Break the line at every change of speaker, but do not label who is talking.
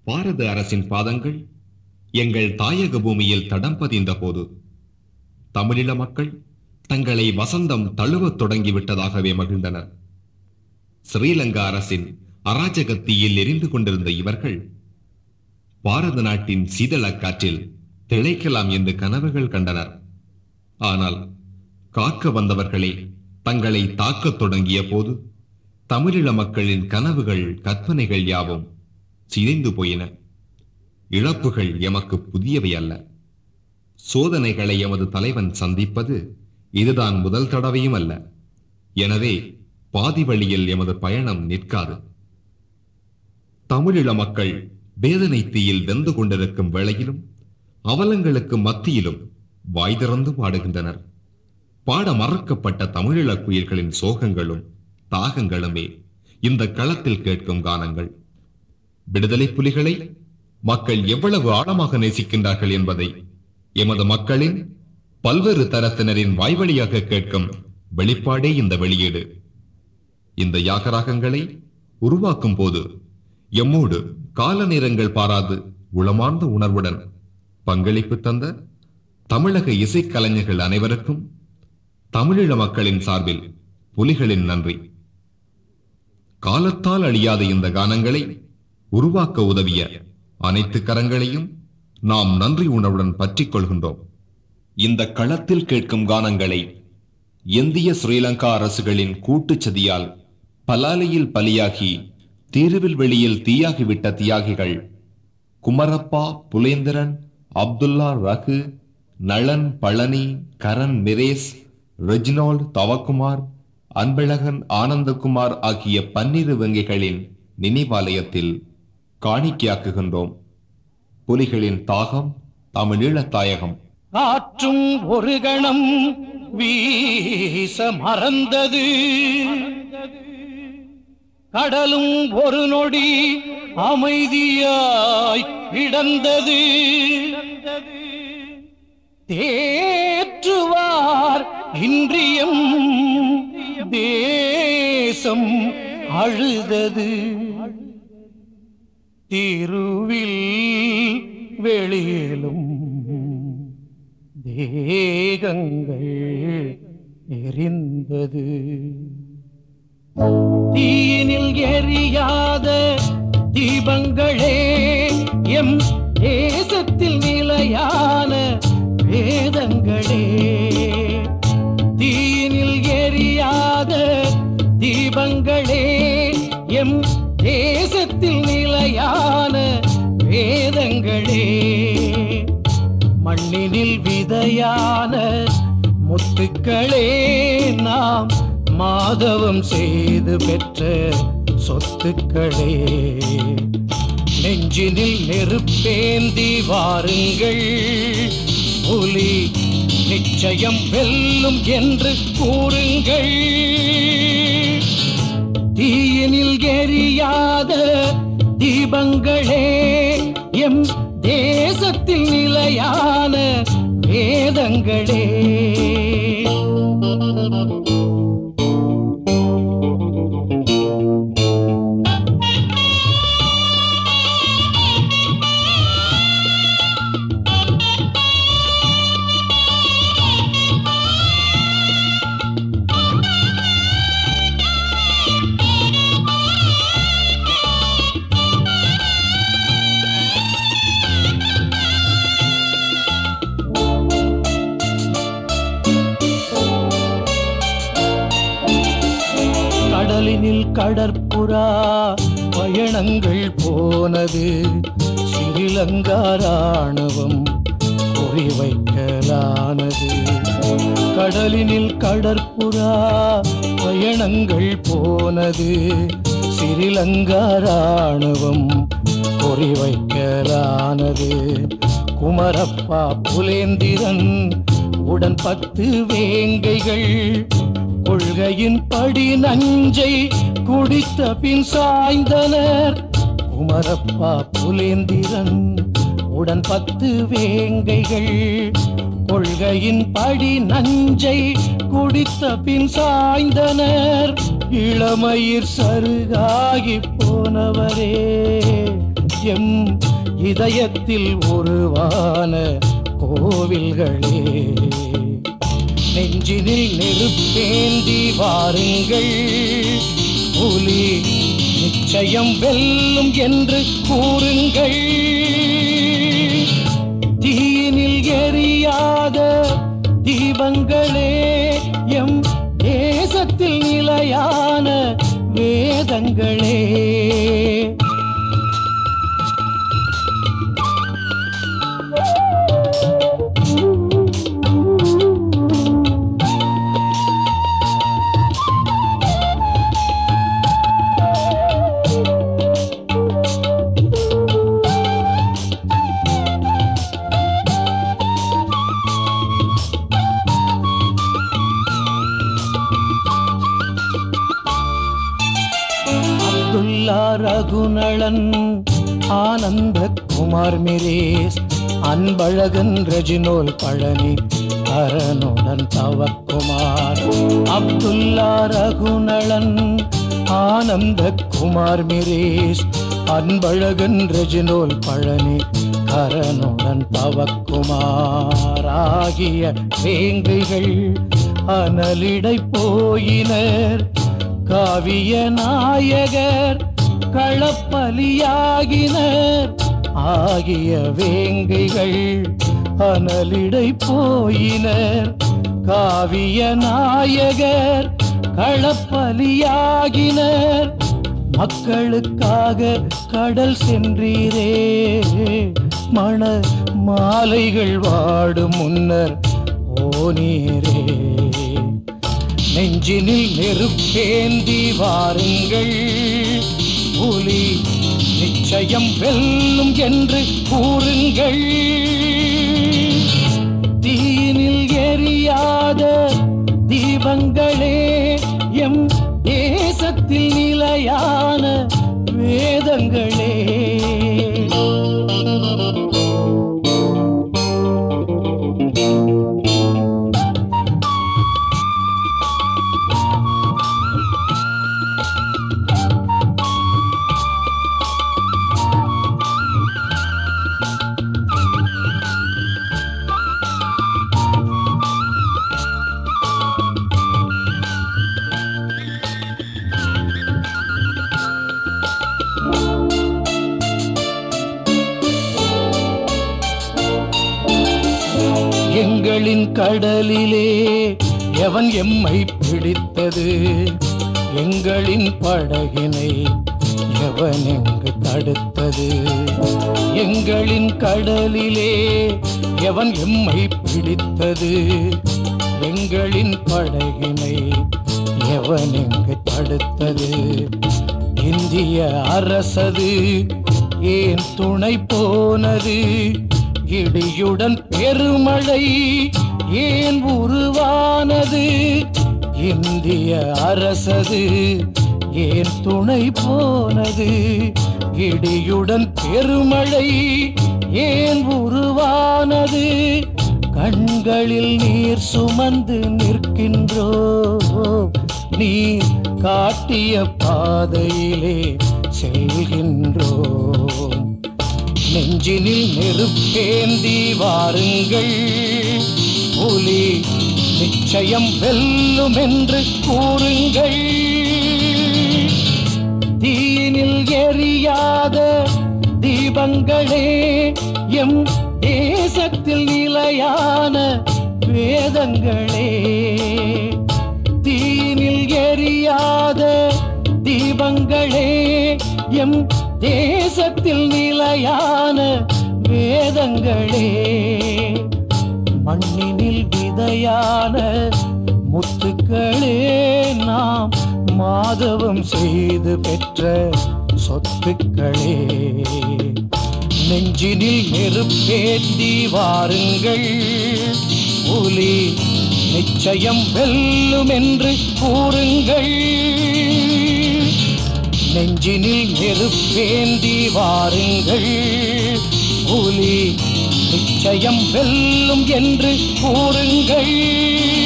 பாரத அரசின் பாதங்கள் எங்கள் தாயக பூமியில் தடம் பதிந்த போது தமிழீழ மக்கள் தங்களை வசந்தம் தழுவத் தொடங்கிவிட்டதாகவே மகிழ்ந்தனர் ஸ்ரீலங்கா அரசின் அராஜகத்தீயில் எரிந்து கொண்டிருந்த இவர்கள் பாரத நாட்டின் சீதள காற்றில் திளைக்கலாம் என்று கனவுகள் கண்டனர் ஆனால் காக்க வந்தவர்களே தங்களை தாக்கத் தொடங்கிய போது தமிழீழ மக்களின் கனவுகள் கற்பனைகள் யாவும் சிதைந்து போயின இழப்புகள் எமக்கு புதியவை அல்ல சோதனைகளை எமது தலைவன் சந்திப்பது இதுதான் முதல் தடவையும் அல்ல எனவே பாதி வழியில் எமது பயணம் நிற்காது தமிழீழ மக்கள் வேதனை தீயில் வெந்து கொண்டிருக்கும் வேளையிலும் அவலங்களுக்கு மத்தியிலும் வாய் திறந்து பாடுகின்றனர் பாட மறக்கப்பட்ட தமிழீழ குயில்களின் சோகங்களும் தாகங்களுமே இந்த களத்தில் கேட்கும் கானங்கள் விடுதலை புலிகளை மக்கள் எவ்வளவு ஆழமாக நேசிக்கின்றார்கள் என்பதை எமது மக்களின் பல்வேறு தரத்தினரின் வாய்வழியாக கேட்கும் வெளிப்பாடே இந்த வெளியீடு இந்த யாகராகங்களை உருவாக்கும் போது எம்மோடு கால நேரங்கள் பாராது உளமார்ந்த உணர்வுடன் பங்களிப்பு தந்த தமிழக இசைக்கலைஞர்கள் அனைவருக்கும் தமிழீழ மக்களின் சார்பில் புலிகளின் நன்றி காலத்தால் அழியாத இந்த கானங்களை உருவாக்க உதவிய அனைத்து கரங்களையும் நாம் நன்றி உணர்வுடன் பற்றிக் கொள்கின்றோம் இந்த களத்தில் கேட்கும் கானங்களை இந்திய ஸ்ரீலங்கா அரசுகளின் கூட்டுச் சதியால் பலாலையில் பலியாகி தீருவில் வெளியில் தீயாகிவிட்ட தியாகிகள் குமரப்பா புலேந்திரன் அப்துல்லா ரகு நளன் பழனி கரண் மிரேஸ் ரெஜினால்ட் தவக்குமார் அன்பழகன் ஆனந்தகுமார் ஆகிய பன்னிரு வங்கிகளின் நினைவாலயத்தில் காணிக்கையாக்குகின்றோம் புலிகளின் தாகம் தமிழீழத் தாயகம்
காற்றும் ஒரு கணம் வீச மறந்தது கடலும் ஒரு நொடி அமைதியாய் கிடந்தது தேற்றுவார் இன்றியம் தேசம் அழுதது திருவில் வெளியிலும் தேகங்கள் எரிந்தது தீயினில் எரியாத தீபங்களே எம் தேசத்தில் நிலையான வேதங்களே தீயினில் எரியாத தீபங்களே எம் தேசத்தில் நிலையான வேதங்களே மண்ணினில் விதையான முத்துக்களே நாம் மாதவம் செய்து பெற்ற சொத்துக்களே நெஞ்சினில் நெருப்பேந்தி வாருங்கள் புலி நிச்சயம் வெல்லும் என்று கூறுங்கள் தீயினில் எரியாத தீபங்களே எம் தேசத்தில் நிலையான வேதங்களே கடலினில் கடற்புறா பயணங்கள் போனது ஸ்ரீலங்கா ராணுவம் குறிவைக்கலானது கடலினில் கடற்புறா பயணங்கள் போனது ஸ்ரீலங்கா ராணுவம் குறிவைக்கலானது குமரப்பா புலேந்திரன் உடன் பத்து வேங்கைகள் கொள்கையின் படி நஞ்சை குடித்த பின் சாய்ந்தனர் குமரப்பா புலேந்திரன் உடன் பத்து வேங்கைகள் கொள்கையின் படி நஞ்சை குடித்த பின் சாய்ந்தனர் இளமயிர் சருகாகி போனவரே எம் இதயத்தில் உருவான கோவில்களே நெஞ்சினில் நெருப்பேந்தி வாருங்கள் புலி நிச்சயம் வெல்லும் என்று கூறுங்கள் தீயினில் எரியாத தீபங்களே எம் தேசத்தில் நிலையான வேதங்களே அப்துல்லா ரகுநளன் ஆனந்த குமார் மிரேஸ் அன்பழகன் ரெஜினோல் பழனி அரணுடன் தவக்குமார் அப்துல்லா ரகுநளன் ஆனந்த குமார் மிரேஸ் அன்பழகன் ரெஜினோல் பழனி கரனுடன் தவக்குமார் ஆகிய வேங்கைகள் அனலிடை போயினர் காவிய நாயகர் களப்பலியாகினர் ஆகிய வேங்கைகள் அனலிடை போயினர் காவிய நாயகர் களப்பலியாகினர் மக்களுக்காக கடல் சென்றீரே மண மாலைகள் வாடும் முன்னர் ஓனீரே நெஞ்சினில் நெருப்பேந்தி வாருங்கள் புலி நிச்சயம் வெல்லும் என்று கூறுங்கள் தீயினில் எரியாத தீபங்களே எம் தேசத்தில் நிலையான வேதங்களே எங்களின் கடலிலே எவன் எம்மை பிடித்தது எங்களின் படகினை எவன் எங்கு தடுத்தது எங்களின் கடலிலே எவன் எம்மை பிடித்தது எங்களின் படகினை எவன் எங்கு தடுத்தது இந்திய அரசது ஏன் துணை போனது இடியுடன் பெருமழை ஏன் உருவானது இந்திய அரசது ஏன் துணை போனது இடியுடன் பெருமழை ஏன் உருவானது கண்களில் நீர் சுமந்து நிற்கின்றோ நீ காட்டிய பாதையிலே செல்கின்றோம் நெஞ்சினில் நெருப்பேந்தி வாருங்கள் புலி நிச்சயம் வெல்லும் என்று கூறுங்கள் தீயினில் எரியாத தீபங்களே எம் தேசத்தில் நிலையான வேதங்களே தீயினில் எரியாத தீபங்களே எம் தேசத்தில் நிலையான வேதங்களே மண்ணினில் விதையான முத்துக்களே நாம் மாதவம் செய்து பெற்ற சொத்துக்களே நெஞ்சினில் நெருப்பேந்தி வாருங்கள் புலி நிச்சயம் வெல்லும் என்று கூறுங்கள் நெஞ்சினில் நெருப்பேந்தி வாருங்கள் புலி நிச்சயம் வெல்லும் என்று கூறுங்கள்